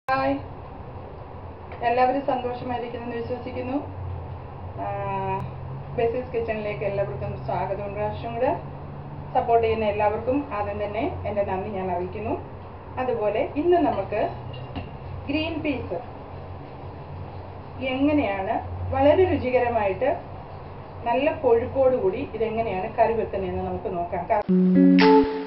Hi എല്ലാവരും സന്തോഷമായിരിക്കുന്നെന്ന് വിശ്വസിക്കുന്നു basis കിച്ചണിലേക്ക് എല്ലാവർക്കും സ്വാഗതം ഒരു പ്രാവശ്യം കൂടെ സപ്പോർട്ട് ചെയ്യുന്ന എല്ലാവർക്കും ആദ്യം തന്നെ എൻ്റെ നന്ദി ഞാൻ അറിയിക്കുന്നു അതുപോലെ ഇന്ന് നമുക്ക് ഗ്രീൻ പീസ് എങ്ങനെയാണ് വളരെ രുചികരമായിട്ട് നല്ല കൊഴുപ്പോടുകൂടി ഇതെങ്ങനെയാണ് കറി വെക്കുന്നതെന്ന് നമുക്ക് നോക്കാം കാ-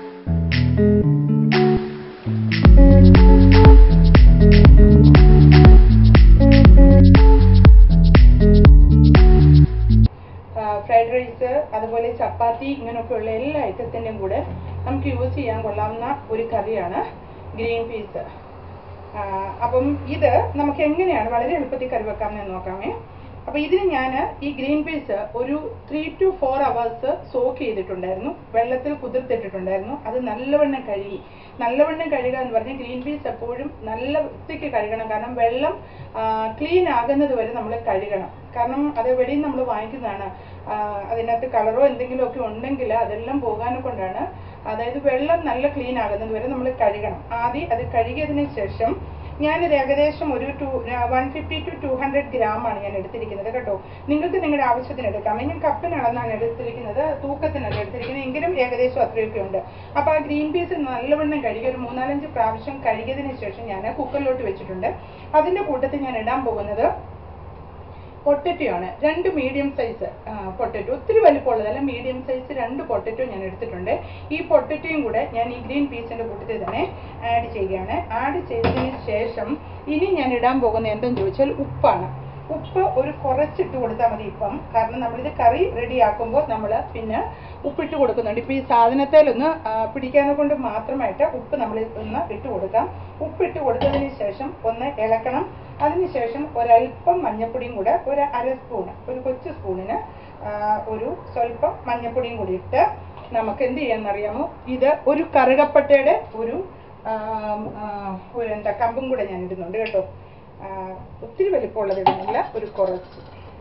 ഫ്രൈഡ് റൈസ് അതുപോലെ ചപ്പാത്തി ഇങ്ങനെയൊക്കെയുള്ള എല്ലാ ഐറ്റത്തിൻ്റെയും കൂടെ നമുക്ക് യൂസ് ചെയ്യാൻ കൊള്ളാവുന്ന ഒരു കറിയാണ് ഗ്രീൻ പീസ് അപ്പം ഇത് നമുക്ക് എങ്ങനെയാണ് വളരെ എളുപ്പത്തിൽ കറി വെക്കാമെന്ന് നോക്കാമേ അപ്പോൾ ഇതിന് ഞാൻ ഈ ഗ്രീൻ പീസ് ഒരു three to four hours soak ചെയ്തിട്ടുണ്ടായിരുന്നു വെള്ളത്തിൽ കുതിർത്തിട്ടിട്ടുണ്ടായിരുന്നു അത് നല്ലവണ്ണം കഴുകി നല്ലവണ്ണം കഴുകുക എന്ന് പറഞ്ഞാൽ ഗ്രീൻ പീസ് എപ്പോഴും നല്ല വൃത്തിക്ക് കഴുകണം കാരണം വെള്ളം ക്ലീൻ ആകുന്നത് വരെ നമ്മൾ കഴുകണം കാരണം അത് വെളിയിൽ നമ്മൾ വാങ്ങിക്കുന്നതാണ് ആ, അതിനകത്ത് കളറോ എന്തെങ്കിലും ഒക്കെ ഉണ്ടെങ്കിൽ അതെല്ലാം പോകാനെ കൊണ്ടാണ് അതായത് വെള്ളം നല്ല ക്ലീൻ ആകുന്നത് വരെ നമ്മൾ കഴുകണം ആദ്യം അത് കഴുകിയതിന് ശേഷം ഞാനിത് ഏകദേശം ഒരു two one fifty to two hundred gram ആണ് ഞാൻ എടുത്തിരിക്കുന്നത് കേട്ടോ നിങ്ങൾക്ക് നിങ്ങളുടെ ആവശ്യത്തിന് എടുക്കാം ഞാൻ കപ്പിനളന്നാണ് എടുത്തിരിക്കുന്നത് തൂക്കത്തിനല്ല എടുത്തിരിക്കുന്നത് എങ്കിലും ഏകദേശം അത്രയൊക്കെ ഉണ്ട് അപ്പോൾ ആ ഗ്രീൻ പീസ് നല്ലവണ്ണം കഴുകി ഒരു മൂന്നാലഞ്ച് പ്രാവശ്യം കഴുകിയതിന് ശേഷം ഞാൻ കുക്കറിലോട്ട് വെച്ചിട്ടുണ്ട് അതിൻ്റെ കൂട്ടത്തിൽ ഞാൻ ഇടാൻ പോകുന്നത് പൊട്ടറ്റോ ആണ് രണ്ട് മീഡിയം സൈസ് പൊട്ടറ്റോ ഒത്തിരി വലിപ്പമുള്ളതല്ല മീഡിയം സൈസ് രണ്ട് പൊട്ടറ്റോ ഞാൻ എടുത്തിട്ടുണ്ട് ഈ പൊട്ടറ്റോയും കൂടെ ഞാൻ ഈ ഗ്രീൻ പീസിന്റെ കൂട്ടത്തിൽ തന്നെ ആഡ് ചെയ്യുകയാണ് ആഡ് ചെയ്തതിന് ശേഷം ഇനി ഞാൻ ഇടാൻ പോകുന്ന എന്തെന്ന് ചോദിച്ചാൽ ഉപ്പാണ് ഉപ്പ് ഒരു കുറച്ചിട്ട് കൊടുത്താൽ മതി ഇപ്പം കാരണം നമ്മളിത് കറി റെഡി ആക്കുമ്പോൾ നമ്മൾ പിന്നെ ഉപ്പിട്ട് കൊടുക്കുന്നുണ്ട് ഇപ്പോൾ ഈ സാധനത്തിലൊന്ന് ആ, പിടിക്കാനെ കൊണ്ട് മാത്രമായിട്ട് ഉപ്പ് നമ്മൾ ഒന്ന് ഇട്ട് കൊടുക്കാം ഉപ്പിട്ട് കൊടുത്തതിന് ശേഷം ഒന്ന് ഇളക്കണം അതിനുശേഷം ഒരല്പം മഞ്ഞപ്പൊടിയും കൂടെ ഒരു അര സ്പൂൺ ഒരു കൊച്ചു സ്പൂണിന് ആ, ഒരു സ്വല്പം മഞ്ഞപ്പൊടിയും കൂടി ഇട്ട് നമുക്ക് എന്ത് ചെയ്യാമെന്നറിയാമോ ഇത് ഒരു കറുകപ്പട്ടയുടെ ഒരു ആ, ആ, ഒരു എന്താ കമ്പും കൂടെ ഞാൻ ഇടുന്നുണ്ട് കേട്ടോ ആ, ഒത്തിരി വലിപ്പമുള്ളത് ഇടുന്നില്ല ഒരു കുറച്ച്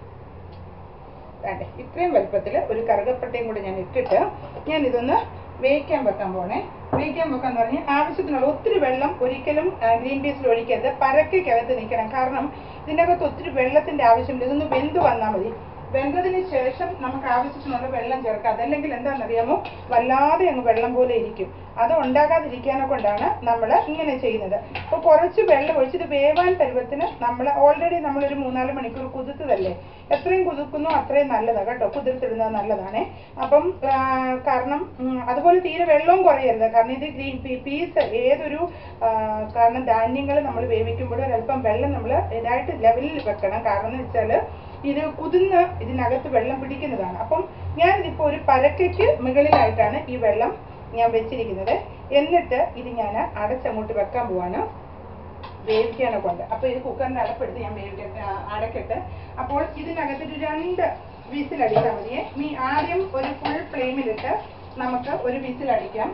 വേണ്ടേ ഇത്രയും വലുപ്പത്തിൽ ഒരു കറുകപ്പട്ടയും കൂടി ഞാൻ ഇട്ടിട്ട് ഞാൻ ഇതൊന്ന് വേവിക്കാൻ വെക്കാൻ പോണേ വേവിക്കാൻ വെക്കാന്ന് പറഞ്ഞാൽ ആവശ്യത്തിനുള്ള ഒത്തിരി വെള്ളം ഒരിക്കലും ഗ്രീൻ പീസിൽ ഒഴിക്കരുത് പരക്കകത്ത് നിൽക്കണം കാരണം ഇതിനകത്ത് ഒത്തിരി വെള്ളത്തിന്റെ ആവശ്യമില്ല ഇതൊന്ന് വെന്ത് വന്നാൽ മതി വെന്തതിന് ശേഷം നമുക്ക് ആവശ്യത്തിനുള്ള വെള്ളം ചേർക്കാം അതല്ലെങ്കിൽ എന്താണെന്നറിയാമോ വല്ലാതെ അങ്ങ് വെള്ളം പോലെ ഇരിക്കും അത് ഉണ്ടാകാതിരിക്കാനെ കൊണ്ടാണ് നമ്മൾ ഇങ്ങനെ ചെയ്യുന്നത് അപ്പോൾ കുറച്ച് വെള്ളം ഒഴിച്ചിട്ട് വേവാൻ പരുവത്തിന് നമ്മൾ ഓൾറെഡി നമ്മളൊരു മൂന്നാല് മണിക്കൂർ കുതിർത്തതല്ലേ എത്രയും കുതിർക്കുന്നോ അത്രയും നല്ലതാണ് കേട്ടോ കുതിർത്തിടുന്നത് നല്ലതാണ് അപ്പം ആ, കാരണം ഉം, അതുപോലെ തീരെ വെള്ളവും കുറയരുത് കാരണം ഇത് ഗ്രീൻ പീ പീസ് ഏതൊരു ആ, കാരണം ധാന്യങ്ങൾ നമ്മൾ വേവിക്കുമ്പോൾ ഒരല്പം വെള്ളം നമ്മൾ ഇതായിട്ട് ലെവലിൽ വെക്കണം കാരണം എന്ന് വെച്ചാൽ ഇത് കുതിർന്ന് ഇതിനകത്ത് വെള്ളം പിടിക്കുന്നതാണ് അപ്പം ഞാനിതിപ്പോൾ ഒരു പരക്കയ്ക്ക് മുകളിലായിട്ടാണ് ഈ വെള്ളം ഞാൻ വെച്ചിരിക്കുന്നത് എന്നിട്ട് ഇത് ഞാൻ അടച്ചങ്ങോട്ട് വെക്കാൻ പോവാണ് വേവിക്കാനെ കൊണ്ട് അപ്പോൾ ഇത് കുക്കറിൻ്റെ അടപ്പെടുത്ത് ഞാൻ വേവിക്കട്ടെ ആ, അടക്കട്ടെ അപ്പോൾ ഇതിനകത്ത് ഒരു രണ്ട് വിസിൽ അടിച്ചാൽ മതിയേ നീ ആദ്യം ഒരു ഫുൾ ഫ്ലെയിമിലിട്ട് നമുക്ക് ഒരു വിസിൽ അടിക്കാം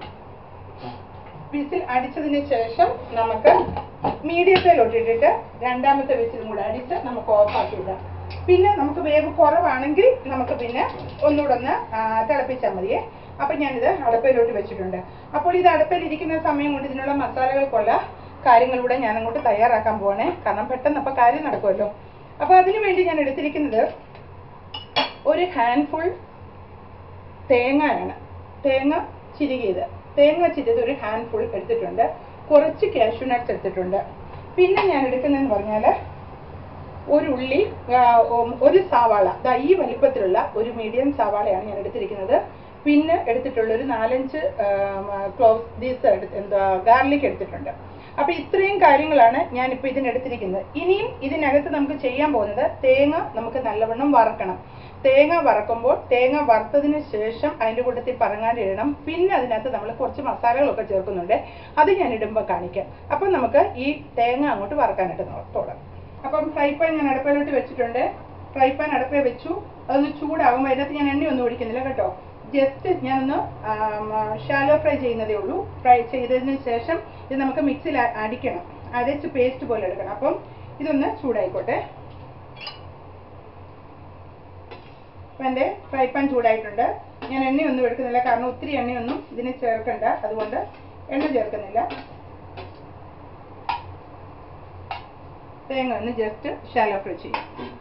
വിസിൽ അടിച്ചതിന് ശേഷം നമുക്ക് മീഡിയത്തിലോട്ട് ഇട്ടിട്ട് രണ്ടാമത്തെ വിസിലും കൂടെ അടിച്ച് നമുക്ക് ഓഫാക്കി ഇടാം പിന്നെ നമുക്ക് വേവ് കുറവാണെങ്കിൽ നമുക്ക് പിന്നെ ഒന്നുകൂടെ ഒന്ന് ആ, തിളപ്പിച്ചാൽ മതിയേ അപ്പം ഞാനിത് അടുപ്പയിലോട്ട് വെച്ചിട്ടുണ്ട് അപ്പോൾ ഇത് അടുപ്പയിൽ ഇരിക്കുന്ന സമയം കൊണ്ട് ഇതിനുള്ള മസാലകൾക്കുള്ള കാര്യങ്ങളിലൂടെ ഞാൻ അങ്ങോട്ട് തയ്യാറാക്കാൻ പോവാണേ കാരണം പെട്ടെന്ന് അപ്പോൾ കാര്യം നടക്കുമല്ലോ അപ്പോൾ അതിനു വേണ്ടി ഞാൻ എടുത്തിരിക്കുന്നത് ഒരു ഹാൻഡ്ഫുൾ തേങ്ങയാണ് തേങ്ങ ചിരുകിയത് തേങ്ങ ചിരിയത് ഒരു ഹാൻഡ്ഫുൾ എടുത്തിട്ടുണ്ട് കുറച്ച് കാഷ്യൂ നട്ട്സ് എടുത്തിട്ടുണ്ട് പിന്നെ ഞാൻ എടുക്കുന്നതെന്ന് പറഞ്ഞാൽ ഒരു ഉള്ളി ആ, ഉം, ഒരു സവാള ദാ ഈ വലിപ്പത്തിലുള്ള ഒരു മീഡിയം സവാളയാണ് ഞാൻ എടുത്തിരിക്കുന്നത് പിന്നെ എടുത്തിട്ടുള്ള ഒരു നാലഞ്ച് ക്ലോവ്സ് ദീസ് എടുത്ത് എന്താ ഗാർലിക് എടുത്തിട്ടുണ്ട് അപ്പൊ ഇത്രയും കാര്യങ്ങളാണ് ഞാനിപ്പോൾ ഇതിനെടുത്തിരിക്കുന്നത് ഇനിയും ഇതിനകത്ത് നമുക്ക് ചെയ്യാൻ പോകുന്നത് തേങ്ങ നമുക്ക് നല്ലവണ്ണം വറക്കണം തേങ്ങ വറക്കുമ്പോൾ തേങ്ങ വറുത്തതിന് ശേഷം അതിൻ്റെ കൂട്ടത്തിൽ പറങ്ങാണ്ട് ഇടണം പിന്നെ അതിനകത്ത് നമ്മൾ കുറച്ച് മസാലകളൊക്കെ ചേർക്കുന്നുണ്ട് അത് ഞാൻ ഇടുമ്പോൾ കാണിക്കാം അപ്പം നമുക്ക് ഈ തേങ്ങ അങ്ങോട്ട് വറക്കാനായിട്ട് നോ- തുടങ്ങാം അപ്പം ഫ്രൈ പാൻ ഞാൻ അടുപ്പിലോട്ട് വെച്ചിട്ടുണ്ട് ഫ്രൈ പാൻ അടുപ്പിൽ വെച്ചു അതൊന്ന് ചൂടാകുമ്പോൾ അതിനകത്ത് ഞാൻ എണ്ണയൊന്നും ഒഴിക്കുന്നില്ല കേട്ടോ ജസ്റ്റ് ഞാനൊന്ന് ഷാലോ ഫ്രൈ ചെയ്യുന്നതേ ഉള്ളൂ ഫ്രൈ ചെയ്തതിന് ശേഷം ഇത് നമുക്ക് മിക്സിയിൽ അടിക്കണം അരച്ച് പേസ്റ്റ് പോലെ എടുക്കണം അപ്പം ഇതൊന്ന് ചൂടായിക്കോട്ടെ അപ്പം എൻ്റെ ഫ്രൈ പാൻ ചൂടായിട്ടുണ്ട് ഞാൻ എണ്ണയൊന്നും എടുക്കുന്നില്ല കാരണം ഒത്തിരി എണ്ണയൊന്നും ഇതിന് ചേർക്കണ്ട അതുകൊണ്ട് എണ്ണ ചേർക്കുന്നില്ല തേങ്ങ ഒന്ന് ജസ്റ്റ് ഷാലോ ഫ്രൈ ചെയ്യും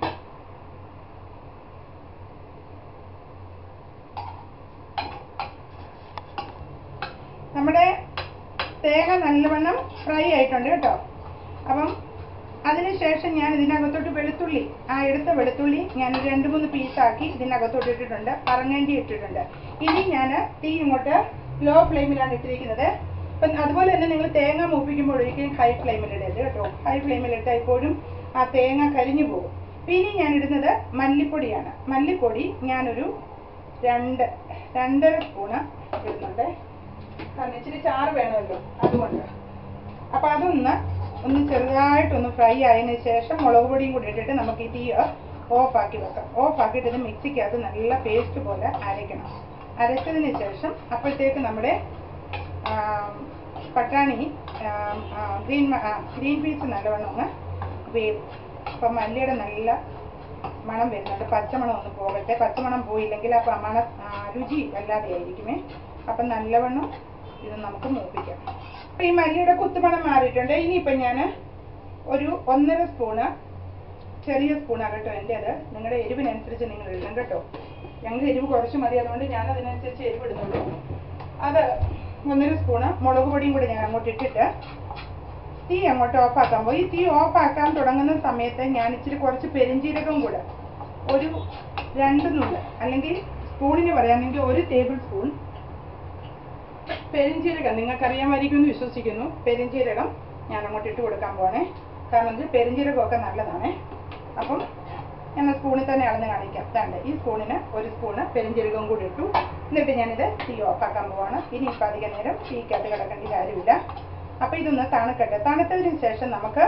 നമ്മുടെ തേങ്ങ നല്ലവണ്ണം ഫ്രൈ ആയിട്ടുണ്ട് കേട്ടോ അപ്പം അതിനുശേഷം ഞാൻ ഇതിനകത്തോട്ട് വെളുത്തുള്ളി ആ എടുത്ത വെളുത്തുള്ളി ഞാൻ ഒരു രണ്ട് മൂന്ന് പീസാക്കി ഇതിനകത്തോട്ട് ഇട്ടിട്ടുണ്ട് പറങ്ങേണ്ടി ഇട്ടിട്ടുണ്ട് ഇനി ഞാൻ തീ ഇങ്ങോട്ട് ലോ ഫ്ലെയിമിലാണ് ഇട്ടിരിക്കുന്നത് അപ്പം അതുപോലെ തന്നെ നിങ്ങൾ തേങ്ങ മൂപ്പിക്കുമ്പോൾ ഒരിക്കലും ഹൈ ഫ്ലെയിമിൽ ഇടരുത് കേട്ടോ ഹൈ ഫ്ലെയിമിൽ ഇട്ടാൽ എപ്പോഴും ആ തേങ്ങ കരിഞ്ഞു പോകും ഇനി ഞാൻ ഇടുന്നത് മല്ലിപ്പൊടിയാണ് മല്ലിപ്പൊടി ഞാനൊരു രണ്ട് രണ്ടര സ്പൂണ് ഇടുന്നുണ്ട് കാരണം ഇച്ചിരി ചാറ് വേണമല്ലോ അതുകൊണ്ട് അപ്പം അതൊന്ന് ഒന്ന് ചെറുതായിട്ടൊന്ന് ഫ്രൈ ആയതിനു ശേഷം മുളക് പൊടിയും കൂടി ഇട്ടിട്ട് നമുക്ക് ഈ തീ ഓഫ് ആക്കി വെക്കാം ഓഫ് ആക്കിയിട്ട് ഇത് മിക്സിക്കകത്ത് നല്ല പേസ്റ്റ് പോലെ അരയ്ക്കണം അരച്ചതിന് ശേഷം അപ്പോഴത്തേക്ക് നമ്മുടെ ആം, പട്ടാണി ആം, ആ, ഗ്രീൻ മ- ആ, ഗ്രീൻ പീസ് നല്ലവണ്ണം ഒന്ന് വേവും അപ്പം മല്ലിയുടെ നല്ല മണം വരുന്നുണ്ട് പച്ചമണം ഒന്ന് പോകട്ടെ പച്ചമണം പോയില്ലെങ്കിൽ അപ്പം മണ ആ, രുചി വല്ലാതെ ആയിരിക്കുമേ അപ്പം നല്ലവണ്ണം ഇത് നമുക്ക് മൂപ്പിക്കാം അപ്പം ഈ മല്ലിയുടെ കുത്തുമണം മാറിയിട്ടുണ്ട് ഇനിയിപ്പം ഞാൻ ഒരു ഒന്നര സ്പൂണ് ചെറിയ സ്പൂണാണ് കേട്ടോ എൻ്റെ അത് നിങ്ങളുടെ എരിവിനനുസരിച്ച് നിങ്ങൾ ഇടണം കേട്ടോ ഞങ്ങൾക്ക് എരിവ് കുറച്ച് മതി അതുകൊണ്ട് ഞാൻ അതിനനുസരിച്ച് എരിവ് ഇടുന്നുള്ളൂ അത് ഒന്നര സ്പൂണ് മുളക് പൊടിയും കൂടി ഞാൻ അങ്ങോട്ട് ഇട്ടിട്ട് തീ അങ്ങോട്ട് ഓഫാക്കാൻ പോയി ഈ തീ ഓഫാക്കാൻ തുടങ്ങുന്ന സമയത്ത് ഞാൻ ഇച്ചിരി കുറച്ച് പെരിഞ്ജീരകം കൂടെ ഒരു രണ്ട് നുള്ള് അല്ലെങ്കിൽ സ്പൂണിന് പറയാമെങ്കിൽ ഒരു ടേബിൾ സ്പൂൺ പെരിഞ്ജീരകം നിങ്ങൾക്കറിയാമായിരിക്കും എന്ന് വിശ്വസിക്കുന്നു പെരിഞ്ജീരകം ഞാൻ അങ്ങോട്ട് ഇട്ട് കൊടുക്കാൻ പോണേ കാരണം ഇത് പെരിഞ്ജീരകമൊക്കെ നല്ലതാണേ അപ്പം ഞാൻ സ്പൂണിൽ തന്നെ അളന്ന് കാണിക്കാം ദാണ്ട് ഈ സ്പൂണിന് ഒരു സ്പൂണ് പെരിഞ്ജീരകം കൂടി ഇട്ടു എന്നിട്ട് ഞാനിത് തീ ഓഫാക്കാൻ പോവാണ് ഇനി ഇപ്പം അധിക നേരം തീക്കകത്ത് കിടക്കേണ്ട കാര്യമില്ല അപ്പം ഇതൊന്ന് തണുക്കട്ടെ തണുത്തതിന് ശേഷം നമുക്ക്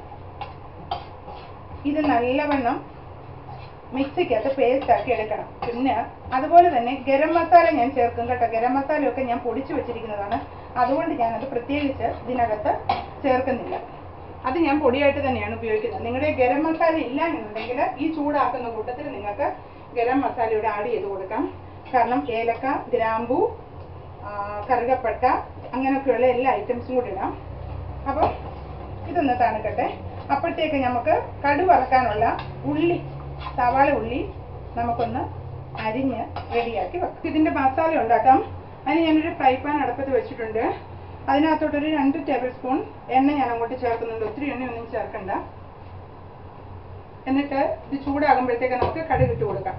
ഇത് നല്ലവണ്ണം മിക്സിക്കകത്ത് പേസ്റ്റ് ആക്കി എടുക്കണം പിന്നെ അതുപോലെ തന്നെ ഗരം മസാല ഞാൻ ചേർക്കും കേട്ടോ ഗരം മസാലയൊക്കെ ഞാൻ പൊടിച്ചു വെച്ചിരിക്കുന്നതാണ് അതുകൊണ്ട് ഞാനത് പ്രത്യേകിച്ച് ഇതിനകത്ത് ചേർക്കുന്നില്ല അത് ഞാൻ പൊടിയായിട്ട് തന്നെയാണ് ഉപയോഗിക്കുന്നത് നിങ്ങളുടെ ഗരം മസാല ഇല്ല എന്നുണ്ടെങ്കിൽ ഈ ചൂടാക്കുന്ന കൂട്ടത്തിൽ നിങ്ങൾക്ക് ഗരം മസാലയുടെ ആഡ് ചെയ്ത് കൊടുക്കാം കാരണം ഏലക്ക ഗ്രാമ്പു ആ, കറുകപ്പട്ട അങ്ങനെയൊക്കെയുള്ള എല്ലാ ഐറ്റംസും കൂടി ഇടാം അപ്പം ഇതൊന്ന് തണുക്കട്ടെ അപ്പോഴത്തേക്ക് നമുക്ക് കടു വറക്കാനുള്ള ഉള്ളി സവാള ഉള്ളി നമുക്കൊന്ന് അരിഞ്ഞ് റെഡിയാക്കി വെക്കാം ഇതിൻ്റെ മസാല ഉണ്ടാക്കാം അതിന് ഞാനൊരു ഫ്രൈ പാൻ അടുപ്പത്ത് വെച്ചിട്ടുണ്ട് അതിനകത്തോട്ടൊരു രണ്ട് ടേബിൾ സ്പൂൺ എണ്ണ ഞാൻ അങ്ങോട്ട് ചേർക്കുന്നുണ്ട് ഒത്തിരി എണ്ണയൊന്നും ചേർക്കണ്ട എന്നിട്ട് ഇത് ചൂടാകുമ്പോഴത്തേക്ക് നമുക്ക് കടുക് ഇട്ട് കൊടുക്കാം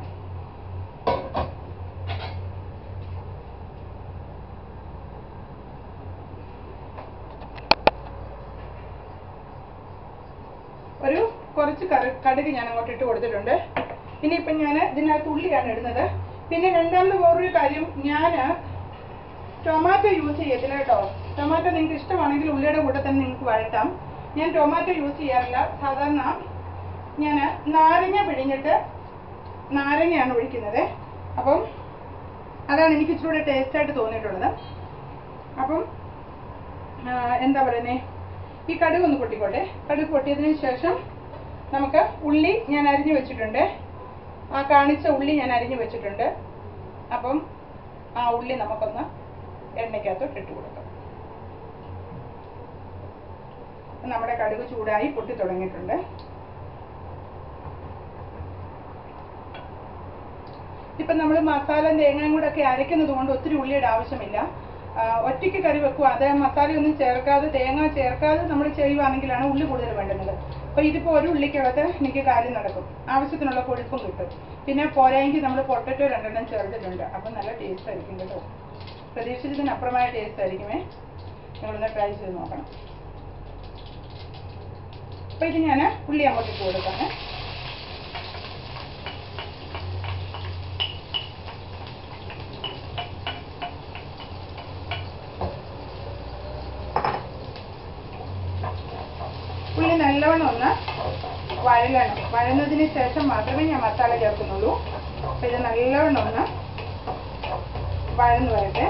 ഒരു കുറച്ച് കറി കടുക് ഞാൻ അങ്ങോട്ട് ഇട്ട് കൊടുത്തിട്ടുണ്ട് ഇനിയിപ്പം ഞാൻ ഇതിനകത്ത് ഉള്ളിയാണ് ഇടുന്നത് പിന്നെ രണ്ടാമത് വേറൊരു കാര്യം ഞാൻ ടൊമാറ്റോ യൂസ് ചെയ്യത്തില്ല കേട്ടോ ടൊമാറ്റോ നിങ്ങൾക്ക് ഇഷ്ടമാണെങ്കിൽ ഉള്ളിയുടെ കൂടെ തന്നെ നിങ്ങൾക്ക് വഴട്ടാം ഞാൻ ടൊമാറ്റോ യൂസ് ചെയ്യാറില്ല സാധാരണ ഞാൻ നാരങ്ങ പിഴിഞ്ഞിട്ട് നാരങ്ങയാണ് ഒഴിക്കുന്നത് അപ്പം അതാണ് എനിക്ക് ഇച്ചിരി കൂടെ ടേസ്റ്റായിട്ട് തോന്നിയിട്ടുള്ളത് അപ്പം ആ, എന്താ പറയുന്നേ ഈ കടുക് ഒന്ന് പൊട്ടിക്കോട്ടെ കടുക് പൊട്ടിയതിന് ശേഷം നമുക്ക് ഉള്ളി ഞാൻ അരിഞ്ഞു വെച്ചിട്ടുണ്ട് ആ കാണിച്ച ഉള്ളി ഞാൻ അരിഞ്ഞു വെച്ചിട്ടുണ്ട് അപ്പം ആ ഉള്ളി നമുക്കൊന്ന് എണ്ണയ്ക്കകത്തോട്ട് ഇട്ട് കൊടുക്കാം നമ്മുടെ കടുക് ചൂടായി പൊട്ടി തുടങ്ങിയിട്ടുണ്ട് ഇപ്പം നമ്മൾ മസാല തേങ്ങയും കൂടെ ഒക്കെ അരയ്ക്കുന്നത് കൊണ്ട് ഒത്തിരി ഉള്ളിയുടെ ആവശ്യമില്ല ആ, ഒറ്റയ്ക്ക് കറി വെക്കുക അത് മസാലയൊന്നും ചേർക്കാതെ തേങ്ങ ചേർക്കാതെ നമ്മൾ ചെയ്യുവാണെങ്കിലാണ് ഉള്ളി കൂടുതൽ വേണ്ടുന്നത് അപ്പോൾ ഇതിപ്പോൾ ഒരു ഉള്ളിക്കകത്ത് എനിക്ക് കാര്യം നടക്കും ആവശ്യത്തിനുള്ള കൊഴുപ്പും കിട്ടും പിന്നെ പോരായെങ്കിൽ നമ്മൾ പൊട്ടറ്റോ രണ്ടെണ്ണം ചേർത്തിട്ടുണ്ട് അപ്പം നല്ല ടേസ്റ്റ് ആയിരിക്കും കേട്ടോ പ്രതീക്ഷിച്ചതിനപ്പുറമായ ടേസ്റ്റ് ആയിരിക്കുമേ നിങ്ങളൊന്ന് ട്രൈ ചെയ്ത് നോക്കണം അപ്പോൾ ഇത് ഞാൻ ഉള്ളി അങ്ങോട്ട് ഇട്ട് കൊടുക്കാണ് ഉള്ളി നല്ലവണ്ണം ഒന്ന് വഴലണം വഴന്നതിന് ശേഷം മാത്രമേ ഞാൻ മസാല ചേർക്കുന്നുള്ളൂ അപ്പോൾ ഇത് നല്ലവണ്ണം ഒന്ന് വഴന്ന് വരട്ടെ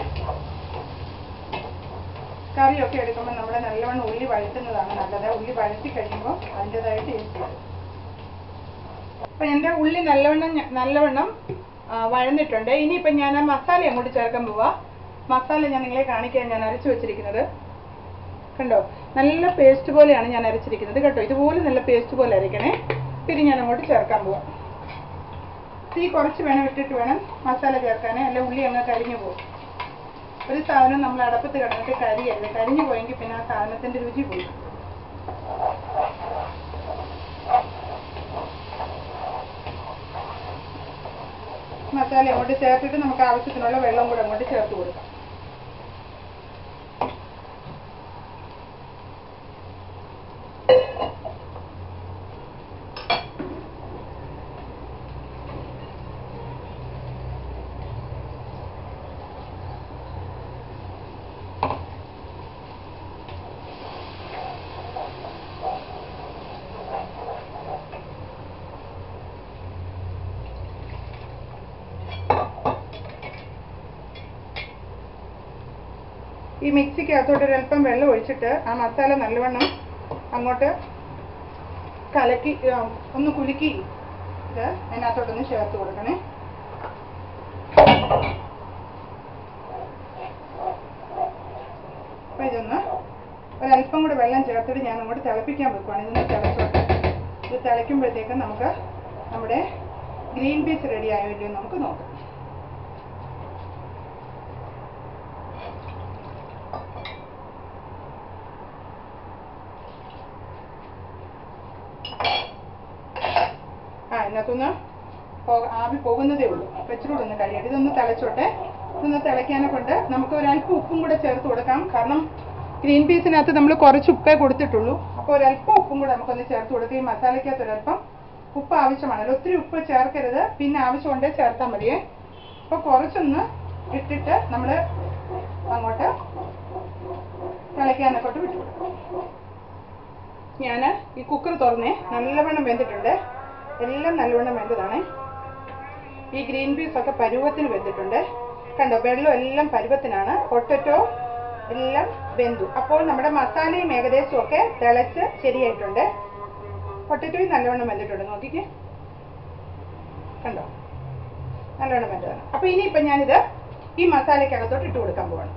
കറിയൊക്കെ എടുക്കുമ്പോൾ നമ്മൾ നല്ലവണ്ണം ഉള്ളി വഴറ്റുന്നതാണ് നല്ലത് ഉള്ളി വഴറ്റി കഴിയുമ്പോൾ അതിൻ്റെതായ ടേസ്റ്റ് വരും അപ്പം എൻ്റെ ഉള്ളി നല്ലവണ്ണം ഞ- നല്ലവണ്ണം ആ, വഴന്നിട്ടുണ്ട് ഇനിയിപ്പം ഞാൻ ആ മസാല അങ്ങോട്ട് ചേർക്കാൻ പോവാ മസാല ഞാൻ നിങ്ങളെ കാണിക്കാൻ ഞാൻ അരച്ചു വെച്ചിരിക്കുന്നത് കണ്ടോ നല്ല പേസ്റ്റ് പോലെയാണ് ഞാൻ അരച്ചിരിക്കുന്നത് കേട്ടോ ഇതുപോലെ നല്ല പേസ്റ്റ് പോലെ അരയ്ക്കണേ പിന്നെ ഞാൻ അങ്ങോട്ട് ചേർക്കാൻ പോവാം തീ കുറച്ച് വേണം ഇട്ടിട്ട് വേണം മസാല ചേർക്കാനേ അല്ല ഉള്ളി അങ്ങ് കരിഞ്ഞു പോകും ഒരു സാധനം നമ്മൾ അടപ്പത്ത് കിടന്നിട്ട് കരിയല്ല കരിഞ്ഞു പോയെങ്കിൽ പിന്നെ ആ സാധനത്തിന്റെ രുചി പോയി മസാല അങ്ങോട്ട് ചേർത്തിട്ട് നമുക്ക് ആവശ്യത്തിനുള്ള വെള്ളം കൂടെ അങ്ങോട്ട് ചേർത്ത് കൊടുക്കാം ഈ മിക്സിക്കകത്തോട്ട് ഒരല്പം വെള്ളം ഒഴിച്ചിട്ട് ആ മസാല നല്ലവണ്ണം അങ്ങോട്ട് കലക്കി ആ, ഒന്ന് കുലുക്കി ഇത് അതിനകത്തോട്ടൊന്ന് ചേർത്ത് കൊടുക്കണേ അപ്പൊ ഇതൊന്ന് ഒരല്പം കൂടെ വെള്ളം ചേർത്തിട്ട് ഞാൻ അങ്ങോട്ട് തിളപ്പിക്കാൻ വെക്കുവാണ് ഇതൊന്ന് തിളച്ചോട്ടെ ഇത് തിളയ്ക്കുമ്പോഴത്തേക്കും നമുക്ക് നമ്മുടെ ഗ്രീൻ പീസ് റെഡി ആയോ ഇല്ലയോ എന്ന് നമുക്ക് നോക്കാം ആ ഇതിനകത്തൊന്ന് പോക ആവി പോകുന്നതേ ഉള്ളൂ വെച്ചിട്ട് ഒന്ന് കഴിയട്ടെ ഇതൊന്ന് തിളച്ചോട്ടെ ഇതൊന്ന് തിളയ്ക്കാനെ കൊണ്ട് നമുക്ക് ഒരല്പം ഉപ്പും കൂടെ ചേർത്ത് കൊടുക്കാം കാരണം ഗ്രീൻ പീസിനകത്ത് നമ്മൾ കുറച്ച് ഉപ്പേ കൊടുത്തിട്ടുള്ളൂ അപ്പോൾ ഒരല്പം ഉപ്പും കൂടെ നമുക്കൊന്ന് ചേർത്ത് കൊടുക്കുക ഈ മസാലയ്ക്കകത്ത് ഒരല്പം ഉപ്പ് ആവശ്യമാണല്ലോ ഒത്തിരി ഉപ്പ് ചേർക്കരുത് പിന്നെ ആവശ്യമുണ്ടേ ചേർത്താൽ മതിയേ അപ്പോൾ കുറച്ചൊന്ന് ഇട്ടിട്ട് നമ്മൾ അങ്ങോട്ട് തിളയ്ക്കാനൊക്കെ വിട്ടു കൊടുക്കും ഞാൻ ഈ കുക്കർ തുറന്നേ നല്ലവണ്ണം വെന്തിട്ടുണ്ട് എല്ലാം നല്ലവണ്ണം വെന്തതാണ് ഈ ഗ്രീൻ പീസ് ഒക്കെ പരുവത്തിന് വെന്തിട്ടുണ്ട് കണ്ടോ വെള്ളം എല്ലാം പരുവത്തിനാണ് പൊട്ടറ്റോ എല്ലാം വെന്തു അപ്പോൾ നമ്മുടെ മസാലയും ഏകദേശം ഒക്കെ തിളച്ച് ശരിയായിട്ടുണ്ട് പൊട്ടറ്റോയും നല്ലവണ്ണം വെന്തിട്ടുണ്ട് നോക്കിക്കേ കണ്ടോ നല്ലവണ്ണം വെന്തതാണ് അപ്പോൾ ഇനിയിപ്പം ഞാനിത് ഈ മസാലയ്ക്കകത്തോട്ട് ഇട്ട് കൊടുക്കാൻ പോവാണ്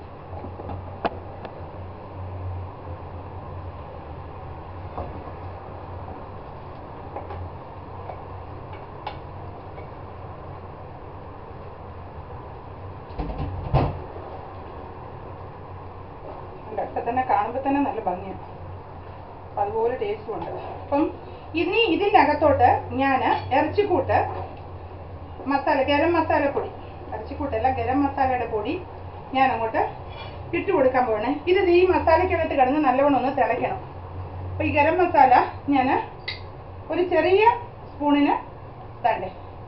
ഉണ്ട്. ഇപ്പൊ തന്നെ കാണുമ്പോൾ തന്നെ നല്ല ഭംഗിയാണ് അപ്പൊ അതുപോലെ ടേസ്റ്റും ഉണ്ട് അപ്പം ഇനി ഇതിനകത്തോട്ട് ഞാൻ ഇറച്ചിക്കൂട്ട് മസാല ഗരം മസാല പൊടി ഇറച്ചിക്കൂട്ടല്ല ഗരം മസാലയുടെ പൊടി ഞാൻ അങ്ങോട്ട് ഇട്ട് കൊടുക്കാൻ പോകണേ ഇത് ഈ മസാലയ്ക്കകത്ത് കിടന്ന് നല്ലവണ്ണം ഒന്ന് തിളയ്ക്കണം അപ്പൊ ഈ ഗരം മസാല ഞാൻ ഒരു ചെറിയ സ്പൂണിന് തണ്ടേ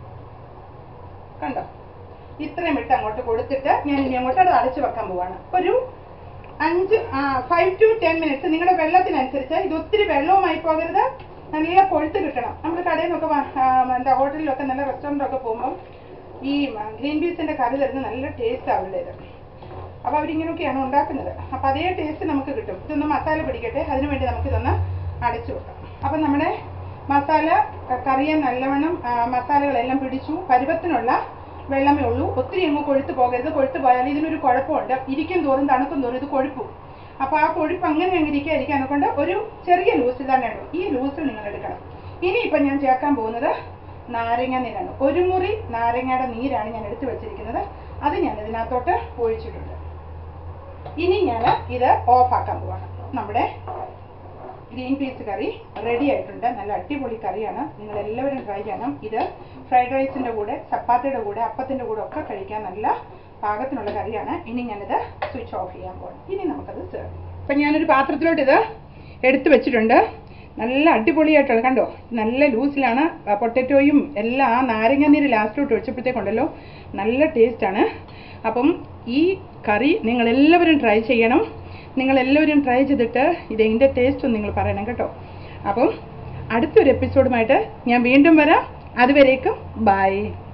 കണ്ടോ ഇത്രയും ഇട്ട് അങ്ങോട്ട് കൊടുത്തിട്ട് ഞാൻ ഇനി അങ്ങോട്ട് അത് അടച്ചു വെക്കാൻ പോവാണ് ഒരു അഞ്ച് ഫൈവ് ടു ടെൻ മിനിറ്റ്സ് നിങ്ങളുടെ വെള്ളത്തിനനുസരിച്ച് ഇത് ഒത്തിരി വെള്ളവുമായി പോകരുത് നല്ല കൊഴുത്ത് കിട്ടണം നമ്മൾ കടയിൽ നിന്നൊക്കെ വാ- ആ, എന്താ ഹോട്ടലിലൊക്കെ നല്ല റെസ്റ്റോറൻറ്റൊക്കെ പോകുമ്പോൾ ഈ ഗ്രീൻ പീസിന്റെ കറി തരുന്നത് നല്ല ടേസ്റ്റ് അവരുടേത് അപ്പോൾ അവരിങ്ങനെയൊക്കെയാണ് ഉണ്ടാക്കുന്നത് അപ്പോൾ അതേ ടേസ്റ്റ് നമുക്ക് കിട്ടും ഇതൊന്ന് മസാല പിടിക്കട്ടെ അതിനു വേണ്ടി നമുക്ക് ഇതൊന്ന് അടച്ചു വെക്കാം അപ്പം നമ്മുടെ മസാല ക- കറിയെ നല്ലവണ്ണം ആ, മസാലകളെല്ലാം പിടിച്ചു പരുവത്തിനുള്ള വെള്ളമേ ഉള്ളൂ ഒത്തിരി അങ്ങ് കൊഴുത്ത് പോകരുത് കൊഴുത്ത് പോയാൽ ഇതിനൊരു കുഴപ്പമുണ്ട് ഇരിക്കും തോറും തണുക്കും തോറും ഇത് കൊഴുപ്പും അപ്പോൾ ആ കൊഴുപ്പ് അങ്ങനെ അങ്ങ് ഇരിക്കാതിരിക്കാനെ കൊണ്ട് ഒരു ചെറിയ ലൂസിൽ തന്നെ ഉള്ളൂ ഈ ലൂസിൽ നിങ്ങൾ എടുക്കണം ഇനി ഇപ്പം ഞാൻ ചേർക്കാൻ പോകുന്നത് നാരങ്ങ നീരാണ് ഒരു മുറി നാരങ്ങയുടെ നീരാണ് ഞാൻ എടുത്തു വെച്ചിരിക്കുന്നത് അത് ഞാൻ ഇതിനകത്തോട്ട് ഒഴിച്ചിട്ടുണ്ട് ഇനി ഞാൻ ഇത് ഓഫാക്കാൻ പോവാണ് നമ്മുടെ ഗ്രീൻ പീസ് കറി റെഡി ആയിട്ടുണ്ട് നല്ല അടിപൊളി കറിയാണ് നിങ്ങൾ എല്ലാവരും ട്രൈ ചെയ്യണം ഇത് ഫ്രൈഡ് റൈസിന്റെ കൂടെ ചപ്പാത്തിയുടെ കൂടെ അപ്പത്തിന്റെ കൂടെ ഒക്കെ കഴിക്കാൻ നല്ല പാകത്തിനുള്ള കറിയാണ് ഇനി ഞാനിത് സ്വിച്ച് ഓഫ് ചെയ്യാൻ പോകണം ഇനി നമുക്കത് സെർവ് അപ്പം ഞാനൊരു പാത്രത്തിലോട്ട് ഇത് എടുത്തു വെച്ചിട്ടുണ്ട് നല്ല അടിപൊളിയായിട്ടുള്ള കണ്ടോ നല്ല ലൂസിലാണ് പൊട്ടറ്റോയും എല്ലാം ആ നാരങ്ങ നീര് ലാസ്റ്റിലോട്ട് ഒഴിച്ചപ്പോഴത്തേക്കുണ്ടല്ലോ നല്ല ടേസ്റ്റാണ് അപ്പം ഈ കറി നിങ്ങൾ എല്ലാവരും ട്രൈ ചെയ്യണം നിങ്ങൾ എല്ലാവരും ട്രൈ ചെയ്തിട്ട് ഇത് ഇതിൻ്റെ ടേസ്റ്റ് ഒന്ന് നിങ്ങൾ പറയണം കേട്ടോ അപ്പം അടുത്തൊരു എപ്പിസോഡുമായിട്ട് ഞാൻ വീണ്ടും വരാം അതുവരേക്കും ബൈ